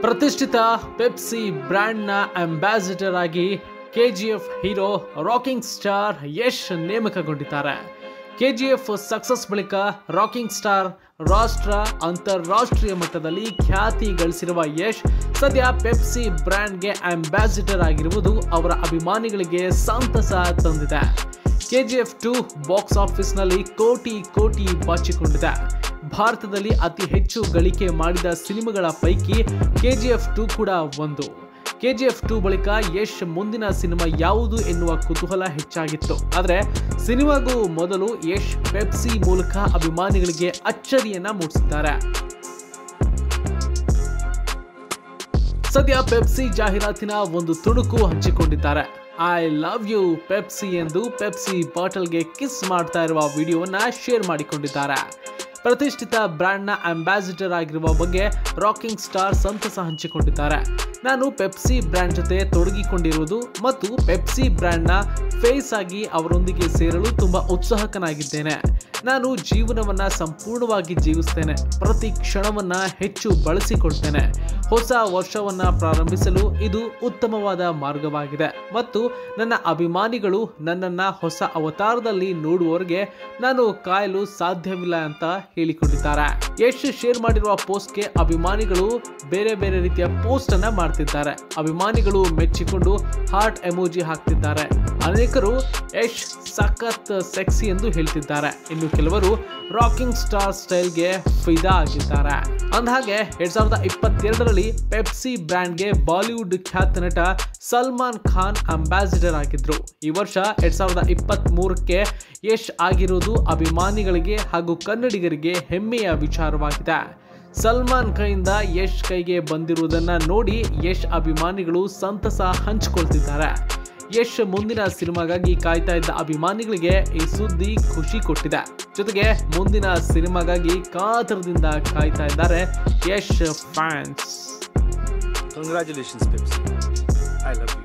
ಪ್ರತಿಷ್ಠಿತ ಪೆಪ್ಸಿ ಬ್ರ್ಯಾಂಡ್ನ ಅಂಬಾಸಿಡರ್ ಆಗಿ KGF hero rocking star Yash ನೇಮಕಗೊಂಡಿದ್ದಾರೆ ಕೆಜಿಎಫ್ ಸಕ್ಸಸ್ ಬಳಿಕ ರಾಕಿಂಗ್ ಸ್ಟಾರ್ ರಾಷ್ಟ್ರ ಅಂತಾರಾಷ್ಟ್ರೀಯ ಮಟ್ಟದಲ್ಲಿ ಖ್ಯಾತಿ ಗಳಿಸಿರುವ ಯಶ್ ಸದ್ಯ ಪೆಪ್ಸಿ ಬ್ರ್ಯಾಂಡ್ಗೆ ಅಂಬಾಸಿಡರ್ ಆಗಿರುವುದು ಅವರ ಅಭಿಮಾನಿಗಳಿಗೆ ಸಂತಸ ತಂದಿದೆ ಕೆಜಿಎಫ್ ಟು ಬಾಕ್ಸ್ ಆಫೀಸ್ನಲ್ಲಿ ಕೋಟಿ ಕೋಟಿ ಬಾಚಿಕೊಂಡಿದೆ ಭಾರತದಲ್ಲಿ ಅತಿ ಹೆಚ್ಚು ಗಳಿಕೆ ಮಾಡಿದ ಸಿನಿಮಾಗಳ ಪೈಕಿ ಕೆಜಿಎಫ್ ಟು ಕೂಡ ಒಂದು ಕೆಜಿಎಫ್ ಟು ಬಳಿಕ ಯಶ್ ಮುಂದಿನ ಸಿನಿಮಾ ಯಾವುದು ಎನ್ನುವ ಕುತೂಹಲ ಹೆಚ್ಚಾಗಿತ್ತು ಆದರೆ ಸಿನಿಮಾಗೂ ಮೊದಲು ಯಶ್ ಪೆಪ್ಸಿ ಮೂಲಕ ಅಭಿಮಾನಿಗಳಿಗೆ ಅಚ್ಚರಿಯನ್ನ ಮೂಡಿಸಿದ್ದಾರೆ ಸದ್ಯ ಪೆಪ್ಸಿ ಜಾಹೀರಾತಿನ ಒಂದು ತುಣುಕು ಹಂಚಿಕೊಂಡಿದ್ದಾರೆ ಐ ಲವ್ ಯು ಪೆಪ್ಸಿ ಎಂದು ಪೆಪ್ಸಿ ಬಾಟಲ್ಗೆ ಕಿಸ್ ಮಾಡ್ತಾ ಇರುವ ವಿಡಿಯೋವನ್ನ ಶೇರ್ ಮಾಡಿಕೊಂಡಿದ್ದಾರೆ ಪ್ರತಿಷ್ಠಿತ ಬ್ರ್ಯಾಂಡ್ನ ಅಂಬಾಸಿಡರ್ ಆಗಿರುವ ಬಗ್ಗೆ ರಾಕಿಂಗ್ ಸ್ಟಾರ್ ಸಂತಸ ಹಂಚಿಕೊಂಡಿದ್ದಾರೆ ನಾನು ಪೆಪ್ಸಿ ಬ್ರ್ಯಾಂಡ್ ಜೊತೆ ತೊಡಗಿಕೊಂಡಿರುವುದು ಮತ್ತು ಪೆಪ್ಸಿ ಬ್ರ್ಯಾಂಡ್ನ ಫೇಸ್ ಆಗಿ ಅವರೊಂದಿಗೆ ಸೇರಲು ತುಂಬಾ ಉತ್ಸಾಹಕನಾಗಿದ್ದೇನೆ ನಾನು ಜೀವನವನ್ನ ಸಂಪೂರ್ಣವಾಗಿ ಜೀವಿಸ್ತೇನೆ ಪ್ರತಿ ಕ್ಷಣವನ್ನ ಹೆಚ್ಚು ಬಳಸಿಕೊಳ್ತೇನೆ ಹೊಸ ವರ್ಷವನ್ನ ಪ್ರಾರಂಭಿಸಲು ಇದು ಉತ್ತಮವಾದ ಮಾರ್ಗವಾಗಿದೆ ಮತ್ತು ನನ್ನ ಅಭಿಮಾನಿಗಳು ನನ್ನನ್ನ ಹೊಸ ಅವತಾರದಲ್ಲಿ ನೋಡುವವರೆಗೆ ನಾನು ಕಾಯಲು ಸಾಧ್ಯವಿಲ್ಲ ಅಂತ ಹೇಳಿಕೊಂಡಿದ್ದಾರೆ ಯಶ್ ಶೇರ್ ಮಾಡಿರುವ ಪೋಸ್ಟ್ಗೆ ಅಭಿಮಾನಿಗಳು ಬೇರೆ ಬೇರೆ ರೀತಿಯ ಪೋಸ್ಟ್ ಅನ್ನ ಮಾಡ್ತಿದ್ದಾರೆ ಅಭಿಮಾನಿಗಳು ಮೆಚ್ಚಿಕೊಂಡು ಹಾರ್ಟ್ ಎಮೋಜಿ ಹಾಕ್ತಿದ್ದಾರೆ ಅನೇಕರು ಯಶ್ ಸಖತ್ ಸೆಕ್ಸಿ ಎಂದು ಹೇಳ್ತಿದ್ದಾರೆ ಇನ್ನು ಕೆಲವರು ರಾಕಿಂಗ್ ಸ್ಟಾರ್ ಸ್ಟೈಲ್ಗೆ ಫಿದಾ ಆಗಿದ್ದಾರೆ ಅಂದಹಾಗೆ ಎರಡ್ ಸಾವಿರದ ಇಪ್ಪತ್ತೆರಡರಲ್ಲಿ ಪೆಪ್ಸಿ ಬ್ರ್ಯಾಂಡ್ಗೆ ಬಾಲಿವುಡ್ ಖ್ಯಾತ ನಟ ಸಲ್ಮಾನ್ ಖಾನ್ ಅಂಬಾಸಿಡರ್ ಆಗಿದ್ರು ಈ ವರ್ಷ ಎರಡ್ ಸಾವಿರದ ಇಪ್ಪತ್ತ್ ಮೂರಕ್ಕೆ ಯಶ್ ಆಗಿರುವುದು ಅಭಿಮಾನಿಗಳಿಗೆ ಹಾಗೂ ಕನ್ನಡಿಗರಿಗೆ ಹೆಮ್ಮೆಯ ವಿಚಾರವಾಗಿದೆ ಸಲ್ಮಾನ್ ಕೈಯಿಂದ ಯಶ್ ಕೈಗೆ ಬಂದಿರುವುದನ್ನ ನೋಡಿ ಯಶ್ ಅಭಿಮಾನಿಗಳು ಸಂತಸ ಹಂಚಿಕೊಳ್ತಿದ್ದಾರೆ ಯಶ್ ಮುಂದಿನ ಸಿನಿಮಾಗಾಗಿ ಕಾಯ್ತಾ ಇದ್ದ ಅಭಿಮಾನಿಗಳಿಗೆ ಈ ಸುದ್ದಿ ಖುಷಿ ಕೊಟ್ಟಿದೆ ಜೊತೆಗೆ ಮುಂದಿನ ಸಿನಿಮಾಗಾಗಿ ಕಾತರದಿಂದ ಕಾಯ್ತಾ ಇದ್ದಾರೆ Yash fans Congratulations, Pepsi. I love you.